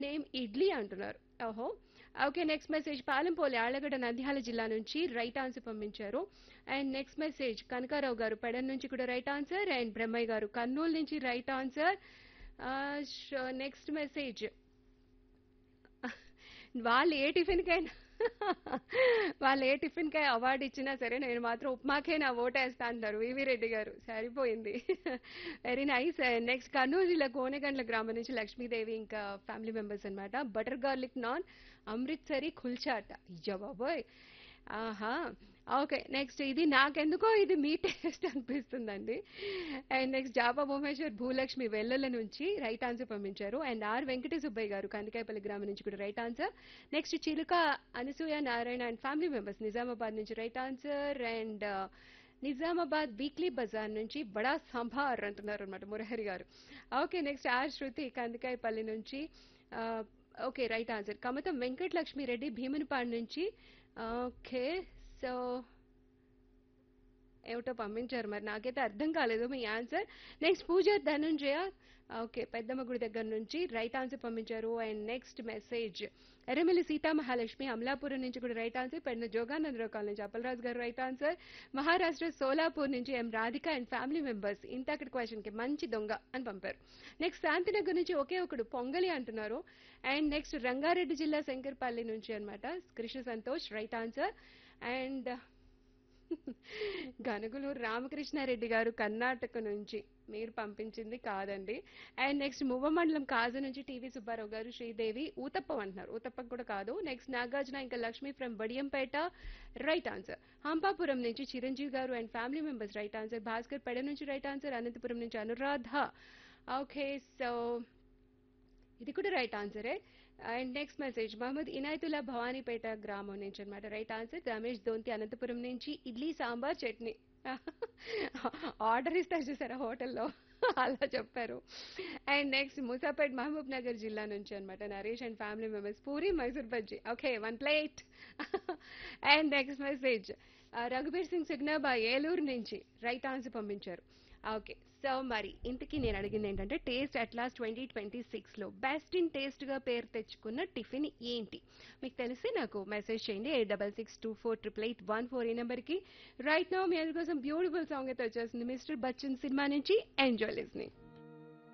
name idli అంటున్నారు ఓహో okay next message Palempoli Allagadda Nandyal జిల్లా నుంచి రైట్ ఆన్సర్ పంపించారు అండ్ నెక్స్ట్ మెసేజ్ కనకారావు గారు పెడన్ నుంచి కూడా రైట్ ఆన్సర్ అండ్ బ్రహ్మయ్య గారు కర్నూలు నుంచి రైట్ ఆన్సర్ నెక్స్ట్ మెసేజ్ వాళ్ళు ఏ టిఫిన్కైనా వాళ్ళు ఏ టిఫిన్కై అవార్డు ఇచ్చినా సరే నేను మాత్రం ఉప్మాకే నా ఓటేస్తా అంటారు వివి రెడ్డి గారు సరిపోయింది వెరీ నైస్ నెక్స్ట్ కర్నూలు జిల్లా కోనగండ్ల గ్రామం నుంచి లక్ష్మీదేవి ఇంకా ఫ్యామిలీ మెంబర్స్ అన్నమాట బటర్ గార్లిక్ నాన్ అమృత్సరి కుల్చాట అయ్యో బాబోయ్ ఆహా ఓకే నెక్స్ట్ ఇది నాకెందుకో ఇది మీ టేస్ట్ అనిపిస్తుందండి అండ్ నెక్స్ట్ జాపా భువనేశ్వర్ భూలక్ష్మి వెల్లల నుంచి రైట్ ఆన్సర్ పంపించారు అండ్ ఆర్ వెంకట సుబ్బయ్య గారు కందికాయపల్లి గ్రామం నుంచి కూడా right answer next Chiluka Anasuya Narayana and family members Nizamabad నుంచి right answer and Nizamabad weekly బజార్ నుంచి బడా సంభార్ అంటున్నారు అనమాట మురహరి గారు ఓకే నెక్స్ట్ ఆర్ శృతి కందికాయపల్లి నుంచి okay right answer Kamatham Venkatalakshmi Reddy Bheemunipadu నుంచి ఓకే సో ఏమిటో పంపించారు మరి నాకైతే అర్థం కాలేదు మీ answer next Pooja Dhananjaya okay Peddamma గుడి దగ్గర నుంచి రైట్ ఆన్సర్ పంపించారు and next message Erramilli Seethamahalakshmi Amalapuram నుంచి కూడా రైట్ ఆన్సర్ పెద్ద జోగానందరావు కాలనీ నుంచి అప్పలరాజు గారు రైట్ ఆన్సర్ మహారాష్ట్ర సోలాపూర్ నుంచి M Radhika and family members ఇంతకటి క్వశ్చన్ కి మంచి దొంగ అని పంపారు నెక్స్ట్ శాంతినగర్ నుంచి ఒకే ఒకడు పొంగలి అంటున్నారు అండ్ నెక్స్ట్ రంగారెడ్డి జిల్లా శంకర్పల్లి నుంచి అనమాట Krishna Santosh right answer and Ganuguluru Ramakrishna Reddy గారు కర్ణాటక నుంచి మీరు పంపించింది కాదండి అండ్ నెక్స్ట్ మువ్వ మండలం కాజు నుంచి టీవీ సుబ్బారావు గారు శ్రీదేవి ఊతప్పం అంటున్నారు ఊతప్పం కూడా కాదు నెక్స్ట్ నాగార్జున ఇంకా Lakshmi from Badiyampeta right answer Hampapuram నుంచి Chiranjeevi garu and family members right answer Bhaskar పెడ నుంచి రైట్ ఆన్సర్ అనంతపురం నుంచి అనురాధ ఓకే సో ఇది కూడా రైట్ ఆన్సరే and next message Mohammed Inayatullah Bhavanipeta గ్రామం నుంచి అనమాట రైట్ ఆన్సర్ రమేష్ దోంతి అనంతపురం నుంచి ఇడ్లీ సాంబార్ చట్నీ ఆర్డర్ ఇస్తారు చూసారా హోటల్లో అలా చెప్పారు అండ్ నెక్స్ట్ ముసాపేట్ మహబూబ్ నగర్ జిల్లా నుంచి అనమాట Naresh and family members puri Mysore bajji okay one plate and next message Raghubir Singh సిగ్నాబా ఏలూరు నుంచి రైట్ ఆన్సర్ పంపించారు ఓకే సో మరి ఇంతకీ నేను అడిగింది ఏంటంటే taste at last twenty twenty సిక్స్లో బెస్ట్ ఇన్ టేస్ట్గా పేరు తెచ్చుకున్న టిఫిన్ ఏంటి మీకు తెలిసి నాకు మెసేజ్ చేయండి eight double six two four triple eight one four ఈ నెంబర్కి రైట్ నౌ మీ అందరి కోసం బ్యూటిఫుల్ సాంగ్ అయితే వచ్చేసింది మిస్టర్ బచ్చన్ సినిమా నుంచి ఎంజాయ్ లిస్నింగ్